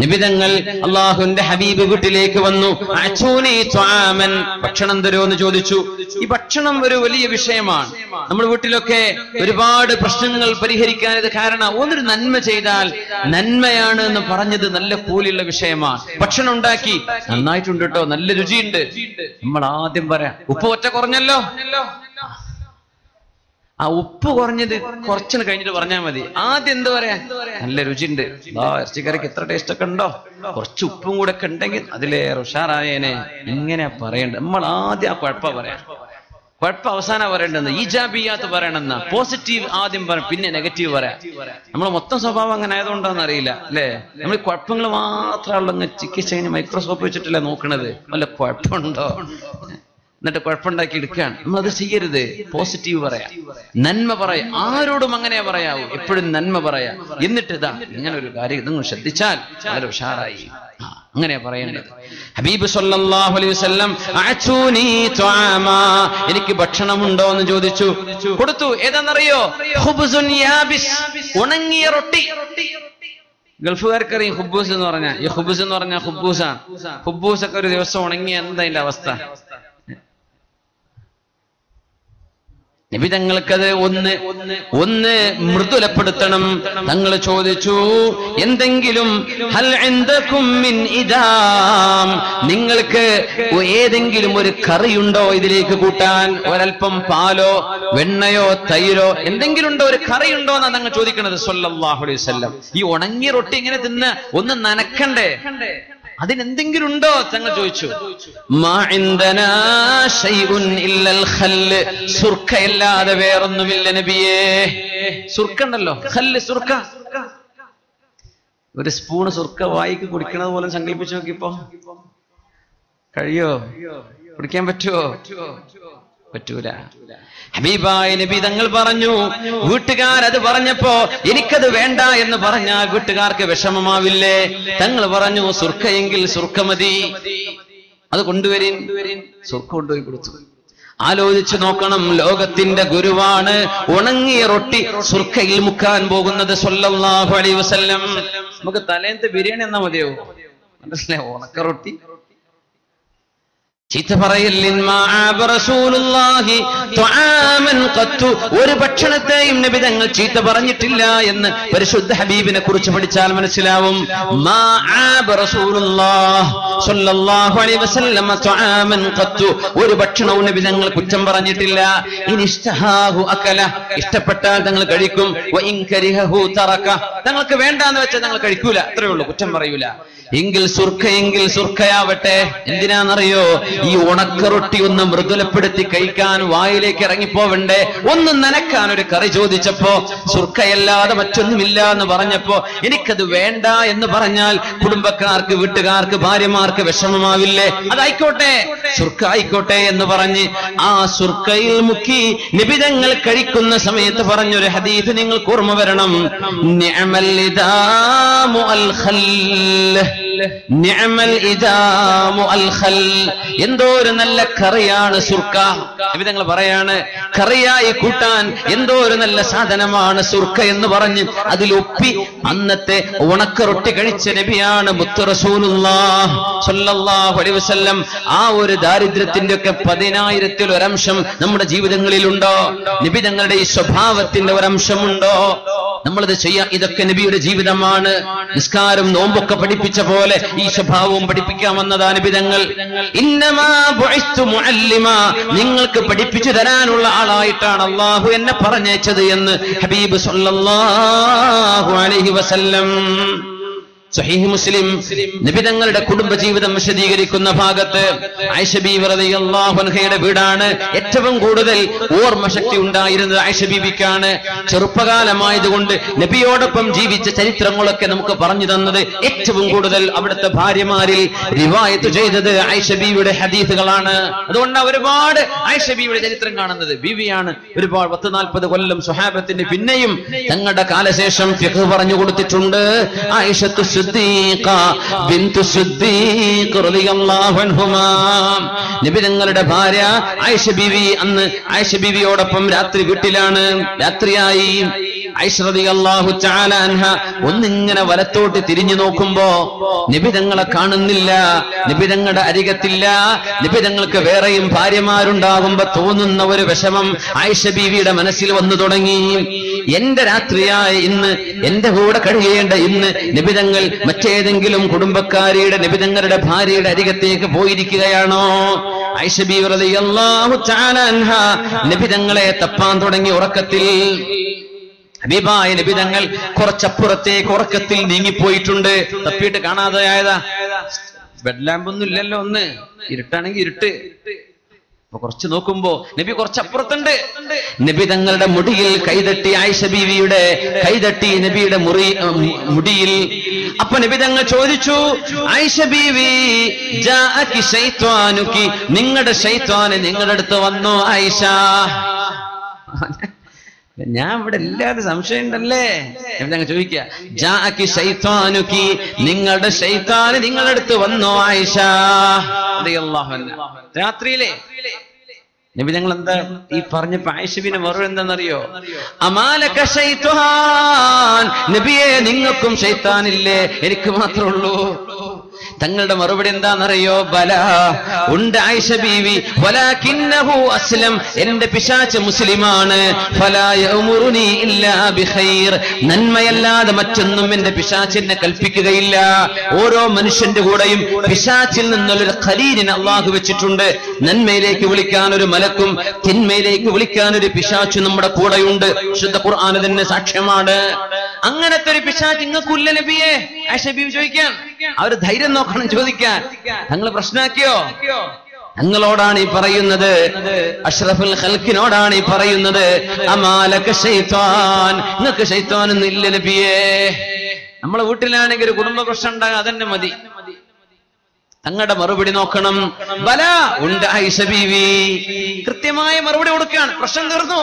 നിബിതങ്ങൾ അള്ളാഹുവിന്റെ ഹബീബ് വീട്ടിലേക്ക് വന്നു അച്ചൂനി ത്വാമൻ ഭക്ഷണം തരോ എന്ന് ചോദിച്ചു ഈ ഭക്ഷണം ഒരു വലിയ വിഷയമാണ് നമ്മുടെ വീട്ടിലൊക്കെ ഒരുപാട് പ്രശ്നങ്ങൾ പരിഹരിക്കാൻ ഇത് കാരണം ഒന്നൊരു നന്മ ചെയ്താൽ നന്മയാണ് എന്ന് പറഞ്ഞത് നല്ല കൂലിയുള്ള വിഷയമാണ് ഭക്ഷണം ഉണ്ടാക്കി നന്നായിട്ടുണ്ട് കേട്ടോ നല്ല രുചിയുണ്ട് നമ്മൾ ആദ്യം പറയാം ഉപ്പ് ഒറ്റ കുറഞ്ഞല്ലോ ആ ഉപ്പ് കുറഞ്ഞത് കുറച്ചിന് കഴിഞ്ഞിട്ട് പറഞ്ഞാൽ മതി ആദ്യം എന്ത് പറയാ നല്ല രുചിയുണ്ട് ആ ഇറച്ചിക്കറിക്ക് എത്ര ടേസ്റ്റ് ഒക്കെ ഉണ്ടോ കുറച്ച് ഉപ്പും കൂടെ ഒക്കെ ഉണ്ടെങ്കിൽ അതിലേറെ ഉഷാറായേനെ ഇങ്ങനെ പറയണ്ട നമ്മൾ ആദ്യം ആ കുഴപ്പ പറയാം കുഴപ്പം അവസാനം പറയേണ്ടെന്ന് ഈജാബിയാത്ത് പറയണമെന്ന പോസിറ്റീവ് ആദ്യം പറയാം പിന്നെ നെഗറ്റീവ് പറയാം നമ്മൾ മൊത്തം സ്വഭാവം അങ്ങനെ ആയതുകൊണ്ടാന്ന് അറിയില്ല അല്ലേ നമ്മൾ കുഴപ്പങ്ങൾ മാത്രമുള്ള അങ്ങ് ചികിത്സ കഴിഞ്ഞ് മൈക്രോസ്കോപ്പ് വെച്ചിട്ടല്ലേ നോക്കണത് വല്ല കുഴപ്പമുണ്ടോ എന്നിട്ട് കുഴപ്പമുണ്ടാക്കി എടുക്കുകയാണ് നമ്മൾ അത് ചെയ്യരുത് പോസിറ്റീവ് പറയാം നന്മ പറയാം ആരോടും അങ്ങനെ പറയാവൂ എപ്പോഴും നന്മ പറയാം എന്നിട്ട് ഇതാ ഇങ്ങനെ ഒരു കാര്യം നിങ്ങൾ ശ്രദ്ധിച്ചാൽ വളരെ ഉഷാറായി ആ, അങ്ങനെയാ പറയേണ്ടത് ഹബീബ് സല്ലല്ലാഹു അലൈഹി വസല്ലം അഅതൂനി ത്വാമാ എനിക്ക് ഭക്ഷണമുണ്ടോ എന്ന് ചോദിച്ചു കൊടുത്തു ഏതാണെന്നറിയോ ഖുബ്സുൻ യാബിസ് ഉണങ്ങിയ റൊട്ടി ഗൾഫുകാർക്കറിയും ഹുബൂസ് എന്ന് പറഞ്ഞാൽ ഈ ഹുബൂസ് എന്ന് പറഞ്ഞാൽ ഹുബൂസാണ് ഹുബൂസ് ഒക്കെ ഒരു ദിവസം ഉണങ്ങിയ എന്താ അതിന്റെ അവസ്ഥ നബി തങ്ങൾക്കത് ഒന്ന് ഒന്ന് മൃദുലപ്പെടുത്തണം തങ്ങൾ ചോദിച്ചു എന്തെങ്കിലും ഹൽ ഇൻദകും മിൻ ഇദാം നിങ്ങൾക്ക് ഏതെങ്കിലും ഒരു കറിയുണ്ടോ ഇതിലേക്ക് കൂട്ടാൻ ഒരൽപ്പം പാലോ വെണ്ണയോ തൈരോ എന്തെങ്കിലും ഉണ്ടോ ഒരു കറിയുണ്ടോ എന്നാ തങ്ങൾ ചോദിക്കണത് സല്ലല്ലാഹു അലൈഹി വസല്ലം ഈ ഉണങ്ങിയ റൊട്ടി ഇങ്ങനെ തിന്ന് ഒന്ന് നനക്കണ്ടേ അതിനെന്തെങ്കിലും ഉണ്ടോ തങ്ങൾ ചോദിച്ചു മാ ഇൻദനാ ശൈഉൻ ഇല്ലൽ ഖല്ല് സുർക്കയല്ലാതെ വേറൊന്നുമില്ല നബിയേ സുർക്ക ഉണ്ടല്ലോ ഖല്ല് സുർക്ക ഒരു സ്പൂണ് സുർക്ക വായിക്ക് കുടിക്കണത് പോലെ സങ്കല്പിച്ചു നോക്കിപ്പോ കഴിയോ കുടിക്കാൻ പറ്റുമോ പറ്റൂല ഹബീബായ നബി തങ്ങൾ പറഞ്ഞു വീട്ടുകാരത് പറഞ്ഞപ്പോ എനിക്കത് വേണ്ട എന്ന് പറഞ്ഞാൽ വീട്ടുകാർക്ക് വിഷമമാവില്ലേ തങ്ങൾ പറഞ്ഞു സുർക്കയെങ്കിൽ സുർക്ക മതി അത് കൊണ്ടുവരിൻ സുർക്ക കൊണ്ടുപോയി കൊടുത്തു ആലോചിച്ചു നോക്കണം ലോകത്തിന്റെ ഗുരുവാണ് ഉണങ്ങിയ റൊട്ടി സുർക്കയിൽ മുക്കാൻ പോകുന്നത് സല്ലല്ലാഹു അലൈഹി വസല്ലം നമുക്ക് തലേന്നത്തെ ബിരിയാണി എന്നാ മതിയോ മനസ്സിലായോ ഉണക്ക റൊട്ടി ചീത്ത പറയല്ലിൻ മാ ആബ റസൂലുള്ളാഹി തുആമൻ ഖത്തു ഒരു ഭക്ഷണത്തെയും നബി തങ്ങൾ ചീത്ത പറഞ്ഞിട്ടില്ല എന്ന് പരിശുദ്ധ ഹബീബിനെ കുറിച്ച് പഠിച്ചാൽ മനസ്സിലാവും മാ ആബ റസൂലുള്ളാഹ് സ്വല്ലല്ലാഹു അലൈഹി വസല്ലം തുആമൻ ഖത്തു ഒരു ഭക്ഷണവും നബി തങ്ങൾ കുറ്റം പറഞ്ഞിട്ടില്ല ഇൻ ഇഷ്തഹാഹു അകല ഇഷ്ടപ്പെട്ടാൽ തങ്ങൾ കഴിക്കും വ ഇൻ കരിഹഹു തറക തങ്ങൾക്ക് വേണ്ടാന്ന് വെച്ചാൽ തങ്ങൾ കഴിക്കൂല അത്രേ ഉള്ളൂ കുറ്റം പറയൂല എങ്കിൽ സുർക്ക എങ്കിൽ സുർക്കയാവട്ടെ എന്തിനാണെന്നറിയോ ഈ ഉണക്കറൊട്ടി ഒന്ന് മൃദുലപ്പെടുത്തി കഴിക്കാൻ വായിലേക്ക് ഇറങ്ങിപ്പോവണ്ടേ ഒന്ന് നനക്കാൻ ഒരു കറി ചോദിച്ചപ്പോ സുർക്കയല്ലാതെ മറ്റൊന്നുമില്ല എന്ന് പറഞ്ഞപ്പോ എനിക്കത് വേണ്ട എന്ന് പറഞ്ഞാൽ കുടുംബക്കാർക്ക് വീട്ടുകാർക്ക് ഭാര്യമാർക്ക് വിഷമമാവില്ലേ അതായിക്കോട്ടെ സുർക്ക ആയിക്കോട്ടെ എന്ന് പറഞ്ഞ് ആ സുർക്കയിൽ മുക്കി നിബിതങ്ങൾ കഴിക്കുന്ന സമയത്ത് പറഞ്ഞൊരു ഹദീസ് നിങ്ങൾക്ക് ഓർമ്മ വരണം നിഅമൽ ഇദാമു അൽ ഖല്ല് നിഅമൽ ഇദാമു അൽ ഖൽ എന്തോ ഒരു നല്ല കറിയാണ് സുർക്ക നിബിതങ്ങൾ പറയാണ് കറിയായി കൂട്ടാൻ എന്തോ ഒരു നല്ല സാധനമാണ് സുർക്ക എന്ന് പറഞ്ഞ് അതിൽ ഒപ്പി അന്നത്തെ ഉണക്ക റൊട്ടി കഴിച്ച നബിയാണ് മുത്ത് റസൂലുള്ളാഹ് സ്വല്ലല്ലാഹു അലൈഹി വസല്ലം ആ ഒരു ദാരിദ്ര്യത്തിന്റെ ഒക്കെ പതിനായിരത്തിൽ ഒരംശം നമ്മുടെ ജീവിതങ്ങളിലുണ്ടോ നബി തങ്ങളുടെ ഈ സ്വഭാവത്തിന്റെ ഒരംശമുണ്ടോ നമ്മളത് ചെയ്യാ ഇതൊക്കെ നബിയുടെ ജീവിതമാണ് നിസ്കാരം നോമ്പൊക്കെ പഠിപ്പിച്ച പോലെ ഈ സ്വഭാവവും പഠിപ്പിക്കാമെന്നതാ നബിതങ്ങൾ ഇന്നമാ ബുഇസ്തു മുഅല്ലിമാ നിങ്ങൾക്ക് പഠിപ്പിച്ചു തരാനുള്ള ആളായിട്ടാണ് അള്ളാഹു എന്നെ പറഞ്ഞയച്ചത് എന്ന് ഹബീബ് സല്ലല്ലാഹു അലൈഹി വസല്ലം സഹീഹ് മുസ്ലിം നിബിതങ്ങളുടെ കുടുംബജീവിതം വിശദീകരിക്കുന്ന ഭാഗത്ത് ആയിഷ ബീവി റളിയല്ലാഹു അൻഹയുടെ വീടാണ് ഏറ്റവും കൂടുതൽ ഓർമ്മശക്തി ഉണ്ടായിരുന്നത് ആയിഷ ബീവിക്കാണ് ചെറുപ്പകാലമായതുകൊണ്ട് നബിയോടൊപ്പം ജീവിച്ച ചരിത്രങ്ങളൊക്കെ നമുക്ക് പറഞ്ഞു തന്നത് ഏറ്റവും കൂടുതൽ അവിടുത്തെ ഭാര്യമാരിൽ റിവായത്ത് ചെയ്തത് ആയിഷ ബീവിയുടെ ഹദീസുകളാണ് അതുകൊണ്ട് ഒരുപാട് ആയിഷ ബീവിയുടെ ചരിത്രം കാണുന്നത് ബീവിയാണ് ഒരുപാട് പത്ത് നാൽപ്പത് കൊല്ലം സുഹാബത്തിന്റെ പിന്നെയും തങ്ങളുടെ കാലശേഷം ഫിഖ് പറഞ്ഞു കൊടുത്തിട്ടുണ്ട് ആയിഷത്തു സിദ്ദീഖ ബിന്തു സിദ്ദീഖ് റളിയല്ലാഹു അൻഹുമാ നബി തങ്ങളുടെ ഭാര്യ ആയിഷ ബീവി അന്ന് ആയിഷ ബീവിയോടൊപ്പം രാത്രി വീട്ടിലാണ് രാത്രിയായി ഐശ്വറിയാഹു ചാലാൻഹ ഒന്നിങ്ങനെ വലത്തോട്ട് തിരിഞ്ഞു നോക്കുമ്പോ നിബിതങ്ങളെ കാണുന്നില്ല നിബിതങ്ങളുടെ അരികത്തില്ല നിബിതങ്ങൾക്ക് വേറെയും ഭാര്യമാരുണ്ടാകുമ്പോ തോന്നുന്ന ഒരു വിഷമം ആയിഷ ബീവിയുടെ മനസ്സിൽ വന്നു തുടങ്ങി എന്റെ രാത്രിയായ ഇന്ന് എന്റെ കൂടെ കഴിയേണ്ട ഇന്ന് നിബിതങ്ങൾ മറ്റേതെങ്കിലും കുടുംബക്കാരിയുടെ നിബിതങ്ങളുടെ ഭാര്യയുടെ അരികത്തേക്ക് പോയിരിക്കുകയാണോ ആയിഷ ബീവി റളിയല്ലാഹു തആല അൻഹ നിബിതങ്ങളെ തപ്പാൻ തുടങ്ങി ഉറക്കത്തിൽ ഹബീബായ നിബിതങ്ങൾ കുറച്ചപ്പുറത്തേക്ക് ഉറക്കത്തിൽ നീങ്ങിപ്പോയിട്ടുണ്ട് തപ്പിയിട്ട് കാണാതെയായതാ ബെഡ് ലാമ്പ് ഒന്നും ഇല്ലല്ലോ ഒന്ന് ഇരുട്ടാണെങ്കിൽ ഇരുട്ട് അപ്പൊ കുറച്ച് നോക്കുമ്പോ നബി കുറച്ചപ്പുറത്തുണ്ട് നബി തങ്ങളുടെ മുടിയിൽ കൈതട്ടി ആയിഷ ബീവിയുടെ കൈതട്ടി നബിയുടെ മുറി ഉം, മുടിയിൽ അപ്പൊ നബി തങ്ങൾ ചോദിച്ചു ആയിഷ ബീവി ജാഅകി ശൈത്വാനുക്കി നിങ്ങളുടെ ശൈത്വാന് നിങ്ങളുടെ അടുത്ത് വന്നോ ആയിഷ ഞാൻ ഇവിടെ ഇല്ലാതെ സംശയം ഉണ്ടല്ലേ ഞങ്ങൾ ചോദിക്കുക ജാഅകി ശൈത്വാനുക്കി നിങ്ങളുടെ ശൈത്താന് നിങ്ങളുടെ അടുത്ത് വന്നോ ആയിഷ റളിയല്ലാഹു അൻഹ. രാത്രിയിലെ നബി ഞങ്ങൾ എന്താ ഈ പറഞ്ഞപ്പോ ആയിഷബിന് മറുപടി എന്താണെന്നറിയോ അമാലക ശൈത്വാൻ നബിയെ നിങ്ങൾക്കും ശൈത്താനില്ലേ എനിക്ക് മാത്രമേ ഉള്ളൂ തങ്ങളുടെ മറുപടി എന്താണെന്നറിയോ ബല ഉണ്ട് ആയിഷ ബീവി വലാകിന്നഹു അസ്ലം എന്റെ പിശാച്ച് മുസ്ലിമാണ് ഫലാ യഅ്മുറുനി ഇല്ലാ ബിഖൈർ നന്മയല്ലാതെ മറ്റൊന്നും എന്റെ പിശാച്ചിനെ കൽപ്പിക്കുകയില്ല ഓരോ മനുഷ്യന്റെ കൂടെയും പിശാച്ചിൽ നിന്നുള്ളൊരു ഖലീലിനെ അള്ളാഹു വെച്ചിട്ടുണ്ട് നന്മയിലേക്ക് വിളിക്കാൻ ഒരു മലക്കും തിന്മയിലേക്ക് വിളിക്കാൻ ഒരു പിശാച്ചു നമ്മുടെ കൂടെയുണ്ട് ശുദ്ധ ഖുർആൻ തന്നെ സാക്ഷ്യമാണ് അങ്ങനത്തെ ഒരു പിശാച്ച് നിങ്ങൾക്കില്ല നബിയെ ആയിഷ ബീവി ചോദിക്കാൻ അവര് ധൈര്യം നോക്കണം ചോദിക്കാൻ ഞങ്ങൾ പ്രശ്നമാക്കിയോ ഞങ്ങളോടാണ് ഈ പറയുന്നത് അഷ്റഫുൽ ഖൽക്കിനോടാണ് ഈ പറയുന്നത് അമാലക ശൈത്താൻ നിങ്ങൾക്ക് ശൈത്താനൊന്നും ഇല്ല നബിയേ നമ്മളെ വീട്ടിലാണെങ്കിൽ ഒരു കുടുംബ പ്രശ്നം ഉണ്ടാകാൻ അതന്നെ മതി തങ്ങളുടെ മറുപടി നോക്കണം ബല ഉണ്ട് ആയിഷ ബീവി കൃത്യമായ മറുപടി കൊടുക്കുകയാണ് പ്രശ്നം തീർന്നു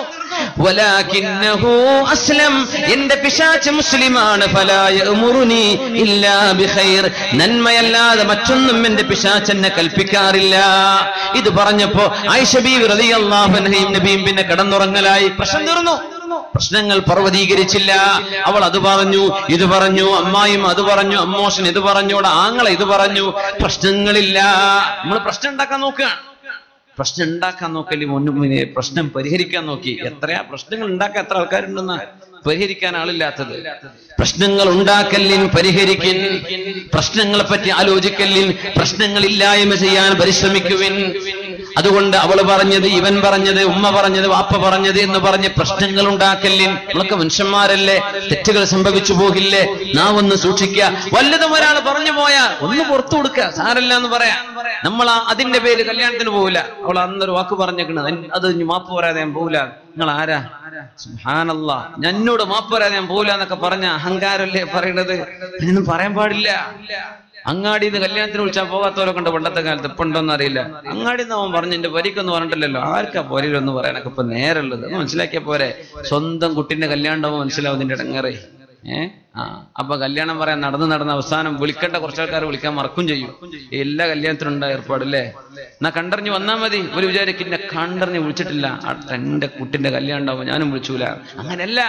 വലാകിന്നഹു അസ്ലം എന്റെ പിശാച്ച് മുസ്ലിമാണ് ഫലാ യഅ്മുറുനി ഇല്ലാ ബിഖൈർ നന്മയല്ലാതെ മറ്റൊന്നും എന്റെ പിശാച്ച് എന്നെ കൽപ്പിക്കാറില്ല ഇത് പറഞ്ഞപ്പോ ആയിഷ ബീവി റളിയല്ലാഹു അൻഹയും നബിയും പിന്നെ കടന്നുറങ്ങലായി പ്രശ്നം തീർന്നു പ്രശ്നങ്ങൾ പർവ്വതീകരിച്ചില്ല അവൾ അത് പറഞ്ഞു ഇത് പറഞ്ഞു അമ്മായും അത് പറഞ്ഞു അമ്മോഷൻ ഇത് പറഞ്ഞു ഇവിടെ ആങ്ങളെ ഇത് പറഞ്ഞു പ്രശ്നങ്ങളില്ല നമ്മൾ പ്രശ്നം ഉണ്ടാക്കാൻ നോക്കുകയാണ് പ്രശ്നം ഉണ്ടാക്കാൻ നോക്കല്ലേ മുന്നിൽ പ്രശ്നം പരിഹരിക്കാൻ നോക്കി എത്രയാ പ്രശ്നങ്ങൾ ഉണ്ടാക്കാൻ എത്ര ആൾക്കാരുണ്ടെന്ന് പരിഹരിക്കാൻ ആളില്ലാത്തത് പ്രശ്നങ്ങൾ ഉണ്ടാക്കലിൻ പരിഹരിക്കിൻ പ്രശ്നങ്ങളെ പറ്റി ആലോചിക്കലിൻ പ്രശ്നങ്ങൾ ഇല്ലായ്മ ചെയ്യാൻ പരിശ്രമിക്കുവിൻ അതുകൊണ്ട് അവള് പറഞ്ഞത് ഇവൻ പറഞ്ഞത് ഉമ്മ പറഞ്ഞത് വാപ്പ പറഞ്ഞത് എന്ന് പറഞ്ഞ് പ്രശ്നങ്ങൾ ഉണ്ടാക്കലിൻ നമ്മളൊക്കെ മനുഷ്യന്മാരല്ലേ തെറ്റുകൾ സംഭവിച്ചു പോകില്ലേ നാം ഒന്ന് സൂക്ഷിക്കുക വല്ലതും ഒരാൾ പറഞ്ഞു പോയാൽ ഒന്ന് പുറത്തു കൊടുക്കുക സാരല്ല എന്ന് പറയാം നമ്മൾ ആ- അതിന്റെ പേര് കല്യാണത്തിന് പോകില്ല അവൾ അന്നൊരു വാക്ക് പറഞ്ഞേക്കണത് അത് ഇനി മാപ്പ് പറയാതെ ഞാൻ പോകില്ല നിങ്ങൾ ആരാ സുബ്ഹാനല്ലാ ഞാൻ എന്നോട് മാപ്പ് പറയാതെ ഞാൻ പോകില്ല എന്നൊക്കെ പറഞ്ഞ അഹങ്കാരല്ലേ പറയണത് ഇതൊന്നും പറയാൻ പാടില്ല അങ്ങാടിന്ന് കല്യാണത്തിന് വിളിച്ചാൽ പോകാത്തവരൊക്കെ ഉണ്ട് പണ്ടത്തെ കാലത്ത് ഇപ്പൊ ഉണ്ടോന്ന് അറിയില്ല അങ്ങാടിന്ന് അവൻ പറഞ്ഞു എന്റെ വരിക്കൊന്നും പറഞ്ഞിട്ടില്ലല്ലോ ആർക്കാ പോരൊന്ന് പറയാനൊക്കെ ഇപ്പൊ നേരമുള്ളത് അത് മനസ്സിലാക്കിയ പോരെ സ്വന്തം കുട്ടിന്റെ കല്യാണം ഉണ്ടാവുമ്പോൾ മനസ്സിലാവും ഇതിന്റെ ഇടങ്ങേറേ ഏ ആ അപ്പൊ കല്യാണം പറയാൻ നടന്ന് നടന്ന അവസാനം വിളിക്കേണ്ട കുറച്ച് ആൾക്കാർ വിളിക്കാൻ മറക്കും ചെയ്യും എല്ലാ കല്യാണത്തിനും ഉണ്ടായ ഏർപ്പാട് അല്ലേ എന്നാ കണ്ടറിഞ്ഞ് വന്നാ മതി ഒരു വിചാരിക്കും എന്നെ കണ്ടറിഞ്ഞ് വിളിച്ചിട്ടില്ല ആ എന്റെ കുട്ടിന്റെ കല്യാണം ഉണ്ടാവും ഞാനും വിളിച്ചൂല അങ്ങനെയല്ല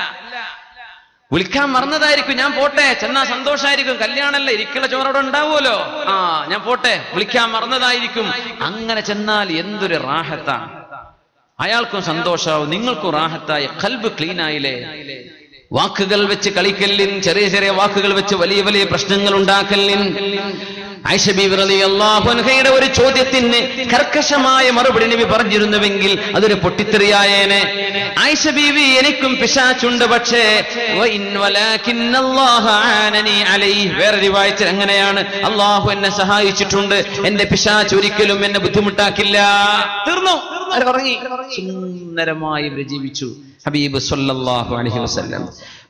വിളിക്കാൻ മറന്നതായിരിക്കും ഞാൻ പോട്ടെ ചെന്നാ സന്തോഷായിരിക്കും കല്യാണല്ല ഇരിക്കുള്ള ചോറവിടെ ഉണ്ടാവുമല്ലോ ആ ഞാൻ പോട്ടെ വിളിക്കാൻ മറന്നതായിരിക്കും അങ്ങനെ ചെന്നാൽ എന്തൊരു റാഹത്താണ് അയാൾക്കും സന്തോഷാവും നിങ്ങൾക്കും റാഹത്തായി കൽബ് ക്ലീൻ ആയില്ലേ വാക്കുകൾ വെച്ച് കളിക്കല്ലിൻ ചെറിയ ചെറിയ വാക്കുകൾ വെച്ച് വലിയ വലിയ പ്രശ്നങ്ങൾ ഉണ്ടാക്കല്ലിൻ ആയിഷ ബീവി റളിയല്ലാഹു അൻഹയുടെ ഒരു ചോദ്യത്തിന് കർക്കശമായ മറുപടി നബി പറഞ്ഞിരുന്നുവെങ്കിൽ അതൊരു പൊട്ടിത്തെറിയായേനെ ആയിഷ ബീവി എനിക്കും പിശാച്ചുണ്ട് പക്ഷേ വഇൻ വലാകിന്നല്ലാഹ ആനനി അലൈഹി വേറെ റിവായത്തിൽ അങ്ങനെയാണ് അള്ളാഹു എന്നെ സഹായിച്ചിട്ടുണ്ട് എന്റെ പിശാച്ച് ഒരിക്കലും എന്നെ ബുദ്ധിമുട്ടാക്കില്ല തീർന്നു അവർ ഉറങ്ങി സുന്ദരമായി ഇവര് ജീവിച്ചു ഹബീബ് സല്ലല്ലാഹു അലൈഹി വസല്ലം